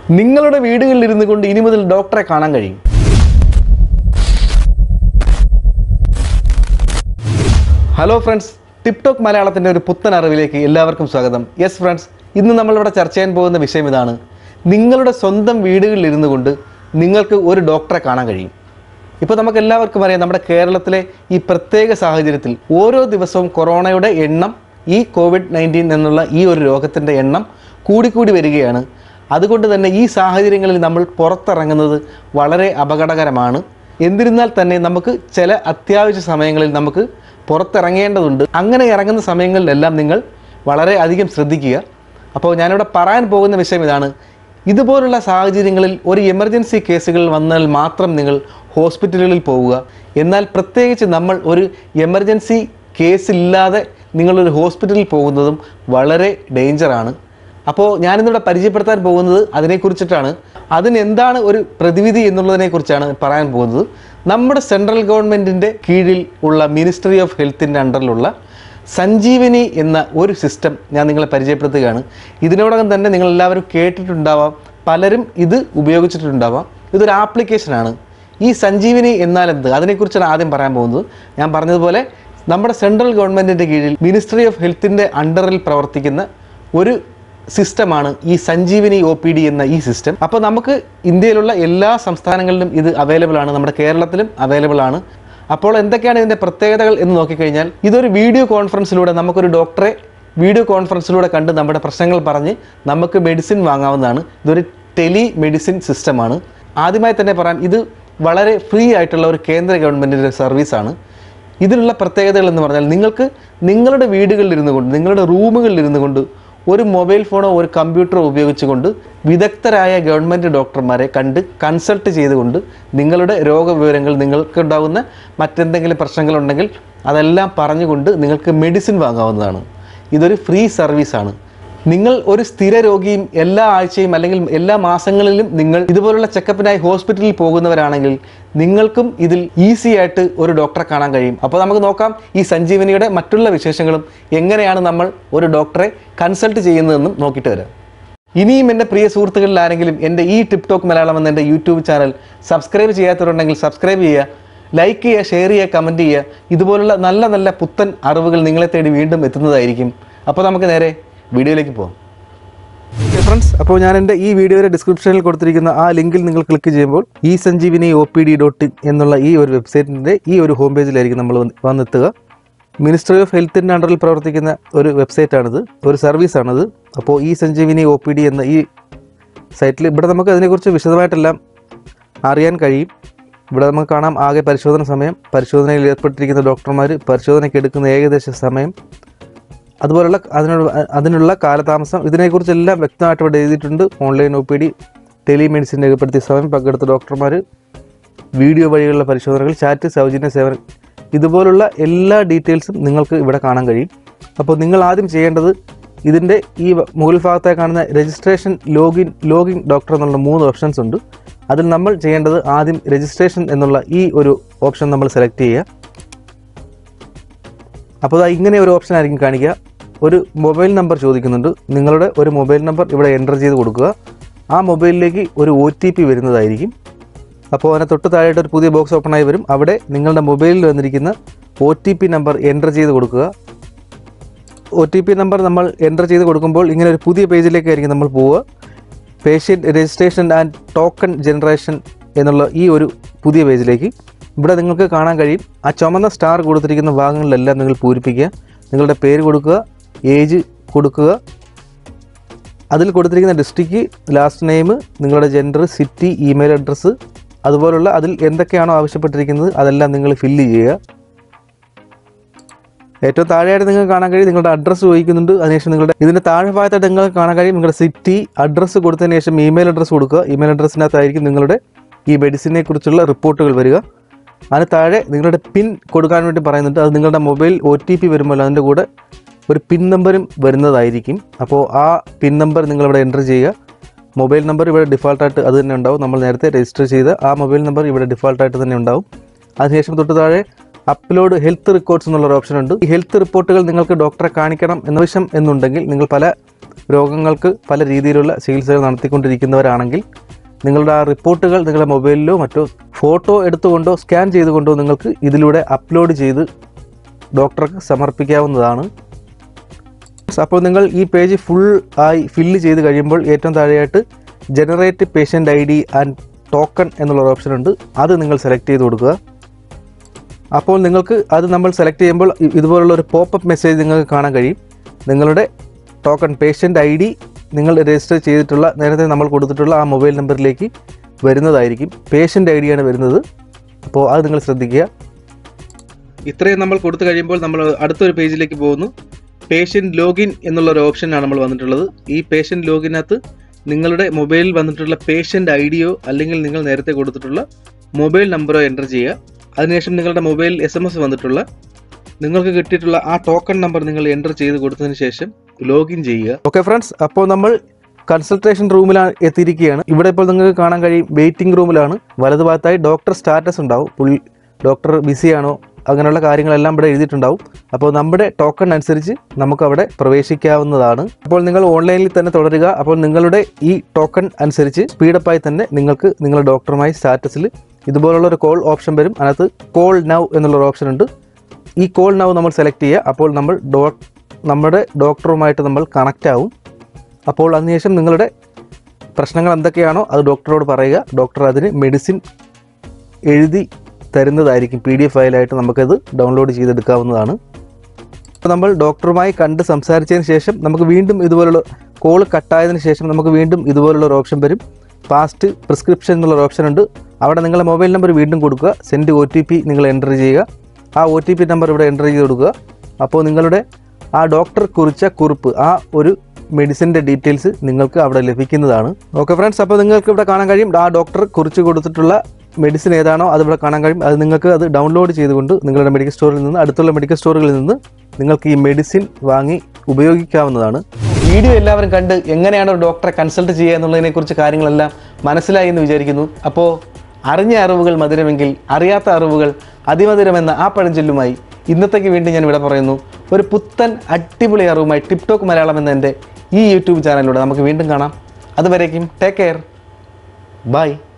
നിങ്ങളുടെ വീടുകളിൽ ഇരുന്നു കൊണ്ട് ഇനി മുതൽ ഡോക്ടറെ കാണാൻ കഴിയും ഹലോ ഫ്രണ്ട്സ് ടിപ്ടോക്ക് മലയാളത്തിൻ്റെ ഒരു പുത്തൻ അറിവിലേക്ക് എല്ലാവർക്കും സ്വാഗതം യെസ് ഫ്രണ്ട്സ് ഇന്ന് നമ്മളിവിടെ ചർച്ച ചെയ്യാൻ പോകുന്ന വിഷയം ഇതാണ് നിങ്ങളുടെ സ്വന്തം വീടുകളിൽ ഇരുന്നു കൊണ്ട് നിങ്ങൾക്ക് ഒരു ഡോക്ടറെ കാണാൻ കഴിയും ഇപ്പോൾ നമുക്ക് എല്ലാവർക്കും അറിയാം നമ്മുടെ കേരളത്തിലെ ഈ പ്രത്യേക സാഹചര്യത്തിൽ ഓരോ ദിവസവും കൊറോണയുടെ എണ്ണം ഈ കോവിഡ് നയൻറ്റീൻ എന്നുള്ള ഈ ഒരു രോഗത്തിൻ്റെ എണ്ണം കൂടിക്കൂടി വരികയാണ് അതുകൊണ്ട് തന്നെ ഈ സാഹചര്യങ്ങളിൽ നമ്മൾ പുറത്തിറങ്ങുന്നത് വളരെ അപകടകരമാണ് എന്നിരുന്നാൽ തന്നെ നമുക്ക് ചില അത്യാവശ്യ സമയങ്ങളിൽ നമുക്ക് പുറത്തിറങ്ങേണ്ടതുണ്ട് അങ്ങനെ ഇറങ്ങുന്ന സമയങ്ങളിലെല്ലാം നിങ്ങൾ വളരെ അധികം ശ്രദ്ധിക്കുക അപ്പോൾ ഞാനിവിടെ പറയാൻ പോകുന്ന വിഷയം ഇതാണ് ഇതുപോലുള്ള സാഹചര്യങ്ങളിൽ ഒരു എമർജൻസി കേസുകൾ വന്നാൽ മാത്രം നിങ്ങൾ ഹോസ്പിറ്റലുകളിൽ പോവുക എന്നാൽ പ്രത്യേകിച്ച് നമ്മൾ ഒരു എമർജൻസി കേസില്ലാതെ നിങ്ങളൊരു ഹോസ്പിറ്റലിൽ പോകുന്നതും വളരെ ഡേഞ്ചറാണ് അപ്പോൾ ഞാനിന്നിവിടെ പരിചയപ്പെടുത്താൻ പോകുന്നത് അതിനെക്കുറിച്ചിട്ടാണ് അതിനെന്താണ് ഒരു പ്രതിവിധി എന്നുള്ളതിനെക്കുറിച്ചാണ് പറയാൻ പോകുന്നത് നമ്മുടെ സെൻട്രൽ ഗവൺമെൻറ്റിൻ്റെ കീഴിൽ ഉള്ള മിനിസ്ട്രി ഓഫ് ഹെൽത്തിൻ്റെ അണ്ടറിലുള്ള സഞ്ജീവനി എന്ന ഒരു സിസ്റ്റം ഞാൻ നിങ്ങളെ പരിചയപ്പെടുത്തുകയാണ് ഇതിനോടകം തന്നെ നിങ്ങൾ എല്ലാവരും കേട്ടിട്ടുണ്ടാവാം പലരും ഇത് ഉപയോഗിച്ചിട്ടുണ്ടാവാം ഇതൊരു ആപ്ലിക്കേഷനാണ് ഈ സഞ്ജീവനി എന്നാൽ എന്ത് അതിനെക്കുറിച്ചാണ് ആദ്യം പറയാൻ പോകുന്നത് ഞാൻ പറഞ്ഞതുപോലെ നമ്മുടെ സെൻട്രൽ ഗവൺമെൻറ്റിൻ്റെ കീഴിൽ മിനിസ്ട്രി ഓഫ് ഹെൽത്തിൻ്റെ അണ്ടറിൽ പ്രവർത്തിക്കുന്ന ഒരു സിസ്റ്റമാണ് ഈ സഞ്ജീവനി ഒ പി ഡി എന്ന ഈ സിസ്റ്റം അപ്പോൾ നമുക്ക് ഇന്ത്യയിലുള്ള എല്ലാ സംസ്ഥാനങ്ങളിലും ഇത് അവൈലബിൾ ആണ് നമ്മുടെ കേരളത്തിലും അവൈലബിൾ ആണ് അപ്പോൾ എന്തൊക്കെയാണ് ഇതിൻ്റെ പ്രത്യേകതകൾ എന്ന് നോക്കിക്കഴിഞ്ഞാൽ ഇതൊരു വീഡിയോ കോൺഫറൻസിലൂടെ നമുക്കൊരു ഡോക്ടറെ വീഡിയോ കോൺഫറൻസിലൂടെ കണ്ട് നമ്മുടെ പ്രശ്നങ്ങൾ പറഞ്ഞ് നമുക്ക് മെഡിസിൻ വാങ്ങാവുന്നതാണ് ഇതൊരു ടെലി മെഡിസിൻ സിസ്റ്റമാണ് ആദ്യമായി തന്നെ പറയാം ഇത് വളരെ ഫ്രീ ആയിട്ടുള്ള ഒരു കേന്ദ്ര ഗവൺമെൻറ്റിൻ്റെ സർവീസാണ് ഇതിലുള്ള പ്രത്യേകതകൾ എന്ന് പറഞ്ഞാൽ നിങ്ങൾക്ക് നിങ്ങളുടെ വീടുകളിൽ ഇരുന്നു കൊണ്ട് നിങ്ങളുടെ റൂമുകളിൽ ഇരുന്നു കൊണ്ട് ഒരു മൊബൈൽ ഫോണോ ഒരു കമ്പ്യൂട്ടറോ ഉപയോഗിച്ചുകൊണ്ട് വിദഗ്ധരായ ഗവൺമെൻറ് ഡോക്ടർമാരെ കണ്ട് കൺസൾട്ട് ചെയ്തുകൊണ്ട് നിങ്ങളുടെ രോഗവിവരങ്ങൾ നിങ്ങൾക്കുണ്ടാകുന്ന മറ്റെന്തെങ്കിലും പ്രശ്നങ്ങളുണ്ടെങ്കിൽ അതെല്ലാം പറഞ്ഞുകൊണ്ട് നിങ്ങൾക്ക് മെഡിസിൻ വാങ്ങാവുന്നതാണ് ഇതൊരു ഫ്രീ സർവീസാണ് നിങ്ങൾ ഒരു സ്ഥിര രോഗിയും എല്ലാ ആഴ്ചയും അല്ലെങ്കിൽ എല്ലാ മാസങ്ങളിലും നിങ്ങൾ ഇതുപോലുള്ള ചെക്കപ്പിനായി ഹോസ്പിറ്റലിൽ പോകുന്നവരാണെങ്കിൽ നിങ്ങൾക്കും ഇതിൽ ഈസി ആയിട്ട് ഒരു ഡോക്ടറെ കാണാൻ കഴിയും അപ്പോൾ നമുക്ക് നോക്കാം ഈ സഞ്ജീവനിയുടെ മറ്റുള്ള വിശേഷങ്ങളും എങ്ങനെയാണ് നമ്മൾ ഒരു ഡോക്ടറെ കൺസൾട്ട് ചെയ്യുന്നതെന്നും നോക്കിയിട്ട് വരാം ഇനിയും എൻ്റെ പ്രിയ സുഹൃത്തുക്കളിൽ ആരെങ്കിലും എൻ്റെ ഈ ടിപ് ടോക്ക് മലയാളം എന്ന എൻ്റെ യൂട്യൂബ് ചാനൽ സബ്സ്ക്രൈബ് ചെയ്യാത്തവരുണ്ടെങ്കിൽ സബ്സ്ക്രൈബ് ചെയ്യുക ലൈക്ക് ചെയ്യുക ഷെയർ ചെയ്യുക കമൻറ്റ് ചെയ്യുക ഇതുപോലുള്ള നല്ല നല്ല പുത്തൻ അറിവുകൾ നിങ്ങളെ തേടി വീണ്ടും എത്തുന്നതായിരിക്കും അപ്പോൾ നമുക്ക് നേരെ വീഡിയോയിലേക്ക് പോകാം ഫ്രണ്ട്സ് അപ്പോൾ ഞാൻ എൻ്റെ ഈ വീഡിയോയുടെ ഡിസ്ക്രിപ്ഷനിൽ കൊടുത്തിരിക്കുന്ന ആ ലിങ്കിൽ നിങ്ങൾ ക്ലിക്ക് ചെയ്യുമ്പോൾ ഈ Sanjeevani O P D dot in എന്നുള്ള ഈ ഒരു വെബ്സൈറ്റിൻ്റെ ഈ ഒരു ഹോം പേജിലായിരിക്കും നമ്മൾ വന്ന് വന്നെത്തുക മിനിസ്ട്രി ഓഫ് ഹെൽത്തിൻ്റെ അണ്ടറിൽ പ്രവർത്തിക്കുന്ന ഒരു വെബ്സൈറ്റാണിത് ഒരു സർവീസാണിത് അപ്പോൾ ഈ സഞ്ജീവിനി ഒ പി ഡി എന്ന ഈ സൈറ്റിൽ ഇവിടെ നമുക്ക് അതിനെക്കുറിച്ച് വിശദമായിട്ടെല്ലാം അറിയാൻ കഴിയും ഇവിടെ നമുക്ക് കാണാം ആകെ പരിശോധന സമയം പരിശോധനയിൽ ഏർപ്പെട്ടിരിക്കുന്ന ഡോക്ടർമാർ പരിശോധനയ്ക്ക് എടുക്കുന്ന ഏകദേശ സമയം അതുപോലുള്ള അതിനുള്ള അതിനുള്ള കാലതാമസം ഇതിനെക്കുറിച്ചെല്ലാം വ്യക്തമായിട്ട് ഇവിടെ എഴുതിയിട്ടുണ്ട് online O P D telemedicine രേഖപ്പെടുത്തിയ സമയം പങ്കെടുത്ത ഡോക്ടർമാർ വീഡിയോ വഴിയുള്ള പരിശോധനകൾ ചാറ്റ് സൗജന്യ സേവനം ഇതുപോലുള്ള എല്ലാ ഡീറ്റെയിൽസും നിങ്ങൾക്ക് ഇവിടെ കാണാൻ കഴിയും അപ്പോൾ നിങ്ങൾ ആദ്യം ചെയ്യേണ്ടത് ഇതിൻ്റെ ഈ വ- മുകൾ ഭാഗത്തായി കാണുന്ന രജിസ്ട്രേഷൻ ലോഗിൻ ലോഗിൻ ഡോക്ടർ എന്നുള്ള മൂന്ന് ഓപ്ഷൻസ് ഉണ്ട് അതിൽ നമ്മൾ ചെയ്യേണ്ടത് ആദ്യം രജിസ്ട്രേഷൻ എന്നുള്ള ഈ ഒരു ഓപ്ഷൻ നമ്മൾ സെലക്ട് ചെയ്യുക അപ്പോൾ ദാ ഇങ്ങനെ ഒരു ഓപ്ഷൻ ആയിരിക്കും കാണിക്കുക ഒരു മൊബൈൽ നമ്പർ ചോദിക്കുന്നുണ്ട് നിങ്ങളുടെ ഒരു മൊബൈൽ നമ്പർ ഇവിടെ എൻ്റർ ചെയ്ത് കൊടുക്കുക ആ മൊബൈലിലേക്ക് ഒരു ഒ ടി പി വരുന്നതായിരിക്കും അപ്പോൾ അതിന് തൊട്ട് താഴെയായിട്ട് ഒരു പുതിയ ബോക്സ് ഓപ്പൺ ആയി വരും അവിടെ നിങ്ങളുടെ മൊബൈലിൽ വന്നിരിക്കുന്ന O T P number enter ചെയ്ത് കൊടുക്കുക ഒ ടി പി നമ്പർ നമ്മൾ എൻ്റർ ചെയ്ത് കൊടുക്കുമ്പോൾ ഇങ്ങനെ ഒരു പുതിയ പേജിലേക്കായിരിക്കും നമ്മൾ പോവുക patient registration and token generation എന്നുള്ള ഈ ഒരു പുതിയ പേജിലേക്ക് ഇവിടെ നിങ്ങൾക്ക് കാണാൻ കഴിയും ആ ചുമന്ന സ്റ്റാർ കൊടുത്തിരിക്കുന്ന ഭാഗങ്ങളിലെല്ലാം നിങ്ങൾ പൂരിപ്പിക്കുക നിങ്ങളുടെ പേര് കൊടുക്കുക ഏജ് കൊടുക്കുക അതിൽ കൊടുത്തിരിക്കുന്ന ഡിസ്ട്രിക്റ്റ് ലാസ്റ്റ് നെയിം നിങ്ങളുടെ ജെൻഡർ സിറ്റി ഇമെയിൽ അഡ്രസ്സ് അതുപോലുള്ള അതിൽ എന്തൊക്കെയാണോ ആവശ്യപ്പെട്ടിരിക്കുന്നത് അതെല്ലാം നിങ്ങൾ ഫില്ല് ചെയ്യുക ഏറ്റവും താഴെയായിട്ട് നിങ്ങൾക്ക് കാണാൻ കഴിയും നിങ്ങളുടെ അഡ്രസ്സ് ചോദിക്കുന്നുണ്ട് അതിനുശേഷം നിങ്ങളുടെ ഇതിൻ്റെ താഴെ ഭാഗത്തായിട്ട് നിങ്ങൾക്ക് കാണാൻ കഴിയും നിങ്ങളുടെ സിറ്റി അഡ്രസ്സ് കൊടുത്തതിന് ശേഷം ഇമെയിൽ അഡ്രസ്സ് കൊടുക്കുക ഇമെയിൽ അഡ്രസ്സിനകത്തായിരിക്കും നിങ്ങളുടെ ഈ മെഡിസിനെ കുറിച്ചുള്ള റിപ്പോർട്ടുകൾ വരിക അതിന് താഴെ നിങ്ങളുടെ പിൻ കൊടുക്കാൻ വേണ്ടി പറയുന്നുണ്ട് അത് നിങ്ങളുടെ മൊബൈൽ ഒ ടി പി വരുമ്പോൾ അതിൻ്റെ കൂടെ ഒരു പിൻ നമ്പറും വരുന്നതായിരിക്കും അപ്പോൾ ആ പിൻ നമ്പർ നിങ്ങളിവിടെ എൻ്റർ ചെയ്യുക മൊബൈൽ നമ്പർ ഇവിടെ ഡിഫാൾട്ടായിട്ട് അത് തന്നെ ഉണ്ടാവും നമ്മൾ നേരത്തെ രജിസ്റ്റർ ചെയ്ത ആ മൊബൈൽ നമ്പർ ഇവിടെ ഡിഫാൾട്ടായിട്ട് തന്നെ ഉണ്ടാവും അതിനുശേഷം തൊട്ട് താഴെ അപ്ലോഡ് ഹെൽത്ത് റെക്കോർഡ്സ് എന്നുള്ള ഒരു ഓപ്ഷൻ ഉണ്ട് ഈ ഹെൽത്ത് റിപ്പോർട്ടുകൾ നിങ്ങൾക്ക് ഡോക്ടറെ കാണിക്കണം എന്നാവശ്യം എന്നുണ്ടെങ്കിൽ നിങ്ങൾ പല രോഗങ്ങൾക്ക് പല രീതിയിലുള്ള ചികിത്സകൾ നടത്തിക്കൊണ്ടിരിക്കുന്നവരാണെങ്കിൽ നിങ്ങളുടെ ആ റിപ്പോർട്ടുകൾ നിങ്ങളുടെ മൊബൈലിലോ മറ്റോ ഫോട്ടോ എടുത്തുകൊണ്ടോ സ്കാൻ ചെയ്തുകൊണ്ടോ നിങ്ങൾക്ക് ഇതിലൂടെ അപ്ലോഡ് ചെയ്ത് ഡോക്ടർക്ക് സമർപ്പിക്കാവുന്നതാണ് അപ്പോൾ നിങ്ങൾ ഈ പേജ് ഫുൾ ആയി ഫില്ല് ചെയ്ത് കഴിയുമ്പോൾ ഏറ്റവും താഴെയായിട്ട് generate patient I D and token എന്നുള്ള ഓപ്ഷൻ ഉണ്ട് അത് നിങ്ങൾ സെലക്ട് ചെയ്ത് കൊടുക്കുക അപ്പോൾ നിങ്ങൾക്ക് അത് നമ്മൾ സെലക്ട് ചെയ്യുമ്പോൾ ഇ- ഇതുപോലുള്ള ഒരു പോപ്പപ്പ് മെസ്സേജ് നിങ്ങൾക്ക് കാണാൻ കഴിയും നിങ്ങളുടെ ടോക്കൺ പേഷ്യൻ്റ് ഐ ഡി നിങ്ങൾ രജിസ്റ്റർ ചെയ്തിട്ടുള്ള നേരത്തെ നമ്മൾ കൊടുത്തിട്ടുള്ള ആ മൊബൈൽ നമ്പറിലേക്ക് വരുന്നതായിരിക്കും പേഷ്യൻ്റ് ഐ ഡിയാണ് വരുന്നത് അപ്പോൾ അത് നിങ്ങൾ ശ്രദ്ധിക്കുക ഇത്രയും നമ്മൾ കൊടുത്തു കഴിയുമ്പോൾ നമ്മൾ അടുത്തൊരു പേജിലേക്ക് പോകുന്നു പേഷ്യൻ്റ് ലോഗിൻ എന്നുള്ള ഒരു ഓപ്ഷനാണ് നമ്മൾ വന്നിട്ടുള്ളത് ഈ പേഷ്യൻ്റ് ലോഗിനകത്ത് നിങ്ങളുടെ മൊബൈലിൽ വന്നിട്ടുള്ള പേഷ്യൻ്റ് ഐ ഡിയോ അല്ലെങ്കിൽ നിങ്ങൾ നേരത്തെ കൊടുത്തിട്ടുള്ള മൊബൈൽ നമ്പറോ എൻ്റർ ചെയ്യുക അതിനുശേഷം നിങ്ങളുടെ മൊബൈലിൽ എസ് എം എസ് വന്നിട്ടുള്ള നിങ്ങൾക്ക് കിട്ടിയിട്ടുള്ള ആ ടോക്കൺ നമ്പർ നിങ്ങൾ എൻ്റർ ചെയ്ത് കൊടുത്തതിന് ശേഷം ലോഗിൻ ചെയ്യുക ഓക്കെ ഫ്രണ്ട്സ് അപ്പോൾ നമ്മൾ കൺസൾട്ടേഷൻ റൂമിലാണ് എത്തിയിരിക്കുകയാണ് ഇവിടെ ഇപ്പോൾ നിങ്ങൾക്ക് കാണാൻ കഴിയും വെയിറ്റിംഗ് റൂമിലാണ് വലതുഭാഗത്തായി ഡോക്ടർ സ്റ്റാറ്റസ് ഉണ്ടാവും പുള്ളി ഡോക്ടർ ബിസിയാണോ അങ്ങനെയുള്ള കാര്യങ്ങളെല്ലാം ഇവിടെ എഴുതിയിട്ടുണ്ടാവും അപ്പോൾ നമ്മുടെ ടോക്കൺ അനുസരിച്ച് നമുക്ക് അവിടെ പ്രവേശിക്കാവുന്നതാണ് അപ്പോൾ നിങ്ങൾ ഓൺലൈനിൽ തന്നെ തുടരുക അപ്പോൾ നിങ്ങളുടെ ഈ ടോക്കൺ അനുസരിച്ച് സ്പീഡപ്പായി തന്നെ നിങ്ങൾക്ക് നിങ്ങളുടെ ഡോക്ടറുമായി സ്റ്റാറ്റസിൽ ഇതുപോലുള്ള ഒരു കോൾ ഓപ്ഷൻ വരും അതിനകത്ത് കോൾ നൗ എന്നുള്ള ഒരു ഓപ്ഷൻ ഉണ്ട് ഈ കോൾ നൗ നമ്മൾ സെലക്ട് ചെയ്യുക അപ്പോൾ നമ്മൾ ഡോ നമ്മുടെ ഡോക്ടറുമായിട്ട് നമ്മൾ കണക്റ്റ് ആവും അപ്പോൾ അതിനുശേഷം നിങ്ങളുടെ പ്രശ്നങ്ങൾ എന്തൊക്കെയാണോ അത് ഡോക്ടറോട് പറയുക ഡോക്ടർ അതിന് മെഡിസിൻ എഴുതി തരുന്നതായിരിക്കും പി ഡി എഫ് ഫയലായിട്ട് നമുക്കത് ഡൗൺലോഡ് ചെയ്തെടുക്കാവുന്നതാണ് അപ്പോൾ നമ്മൾ ഡോക്ടറുമായി കണ്ട് സംസാരിച്ചതിന് ശേഷം നമുക്ക് വീണ്ടും ഇതുപോലുള്ള കോൾ കട്ടായതിനു ശേഷം നമുക്ക് വീണ്ടും ഇതുപോലുള്ള ഒരു ഓപ്ഷൻ വരും പാസ്റ്റ് പ്രിസ്ക്രിപ്ഷൻ എന്നുള്ള ഒരു ഓപ്ഷൻ ഉണ്ട് അവിടെ നിങ്ങളുടെ മൊബൈൽ നമ്പർ വീണ്ടും കൊടുക്കുക സെൻഡ് ഒ ടി പി നിങ്ങൾ എൻ്റർ ചെയ്യുക ആ ഒ ടി പി നമ്പർ ഇവിടെ എൻ്റർ ചെയ്ത് കൊടുക്കുക അപ്പോൾ നിങ്ങളുടെ ആ ഡോക്ടർ കുറിച്ച കുറിപ്പ് ആ ഒരു മെഡിസിൻ്റെ ഡീറ്റെയിൽസ് നിങ്ങൾക്ക് അവിടെ ലഭിക്കുന്നതാണ് ഓക്കെ ഫ്രണ്ട്സ് അപ്പോൾ നിങ്ങൾക്ക് ഇവിടെ കാണാൻ കഴിയും ആ ഡോക്ടർ കുറിച്ച് കൊടുത്തിട്ടുള്ള മെഡിസിൻ ഏതാണോ അത് ഇവിടെ കാണാൻ കഴിയും അത് നിങ്ങൾക്ക് അത് ഡൗൺലോഡ് ചെയ്തുകൊണ്ട് നിങ്ങളുടെ മെഡിക്കൽ സ്റ്റോറിൽ നിന്ന് അടുത്തുള്ള മെഡിക്കൽ സ്റ്റോറുകളിൽ നിന്ന് നിങ്ങൾക്ക് ഈ മെഡിസിൻ വാങ്ങി ഉപയോഗിക്കാവുന്നതാണ് വീഡിയോ എല്ലാവരും കണ്ട് എങ്ങനെയാണ് ഒരു ഡോക്ടറെ കൺസൾട്ട് ചെയ്യുക എന്നുള്ളതിനെ കുറിച്ച് കാര്യങ്ങളെല്ലാം മനസ്സിലായി എന്ന് വിചാരിക്കുന്നു അപ്പോൾ അറിഞ്ഞ അറിവുകൾ മധുരമെങ്കിൽ അറിയാത്ത അറിവുകൾ അതിമധുരമെന്ന ആ പഴഞ്ചൊല്ലുമായി ഇന്നത്തേക്ക് വീണ്ടും ഞാൻ ഇവിടെ പറയുന്നു ഒരു പുത്തൻ അടിപൊളി അറിവുമായി ടിപ്ടോക്ക് മലയാളം എന്ന എൻ്റെ ഈ യൂട്യൂബ് ചാനലിലൂടെ നമുക്ക് വീണ്ടും കാണാം അതുവരേക്കും ടേക്ക് കെയർ ബൈ